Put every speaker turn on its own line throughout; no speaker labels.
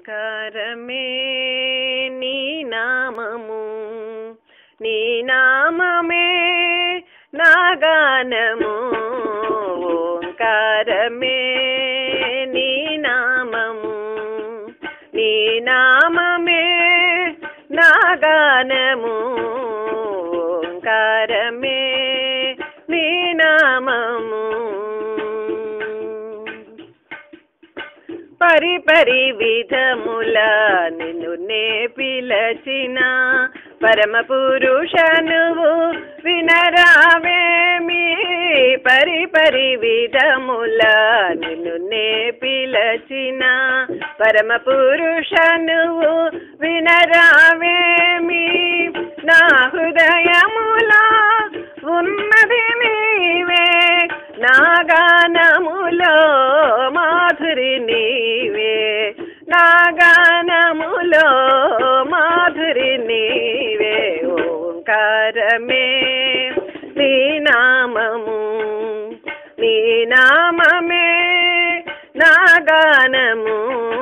ఓంకారమే నీ నామము నీ నామమే నా గానము ఓంకారమే నీ నామము నీ నామమే నా గానము ఓంకారమే నీ నామము పరి పరి విధముల నిన్ను నే పిలచిన పరమ పురుష నువ్వు వినరావేమి పరి పరి విధముల నిన్ను నే పిలచిన పరమ పురుష నువ్వు వినరావేమి నా హృదయములా ఉన్నది నీవే నా గానములో మాధురి నీవే నా గానములో మాధురి నీవే ఓంకారమే నీ నామము నీ నామమే నా గానము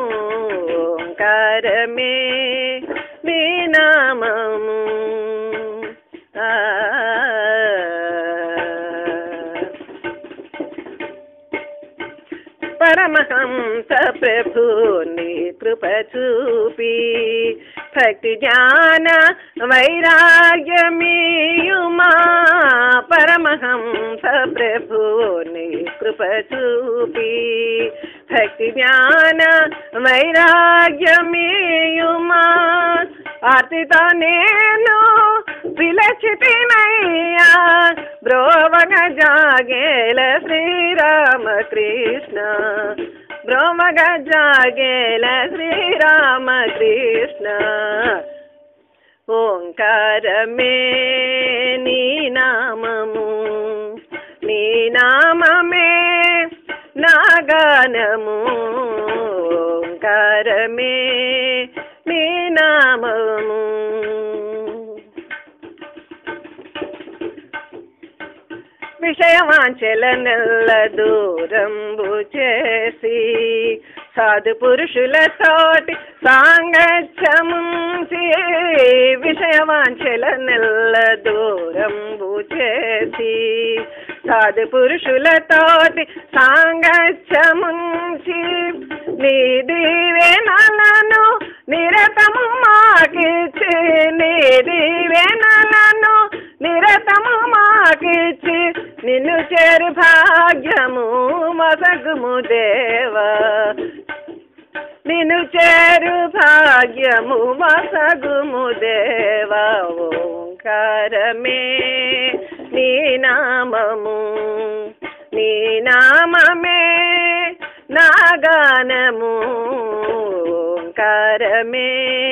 ఓంకారమే నీ నామము ఆ పరమహంస ప్రభు నీ కృప చూపి భక్తి జ్ఞాన వైరాగ్యమీయుమా పరమహంస ప్రభు నీ కృప చూపి భక్తి జ్ఞాన వైరాగ్యమీయుమా ఆర్తిత నేను విలచితినయ్యా బ్రోవగ జాగేల శ్రీరామకృష్ణ బ్రోవగ జాగేల శ్రీరామకృష్ణ ఓంకారమే నీ నామము నీ నామమే నా గానము ఓంకారమే నీ నామము విషయవాంచెల నెల్ల దూరంబు చేసి సాధు పురుషులతోటి సాంగత్యముంచి విషయవాంచెల నెల్ల దూరంబు చేసి సాధు పురుషులతోటి సాంగత్యముంచి నీ దీవెనలను నిరతము మాకిచ్చి నీ దీవెనలను నిరతము మాకిచ్చి నిన్ను చేరు భాగ్యము మసగుము దేవా నిన్ను చేరు భాగ్యము మసగుము దేవా ఓంకారమే నీ నామము నీ నామమే నా గానము ఓంకారమే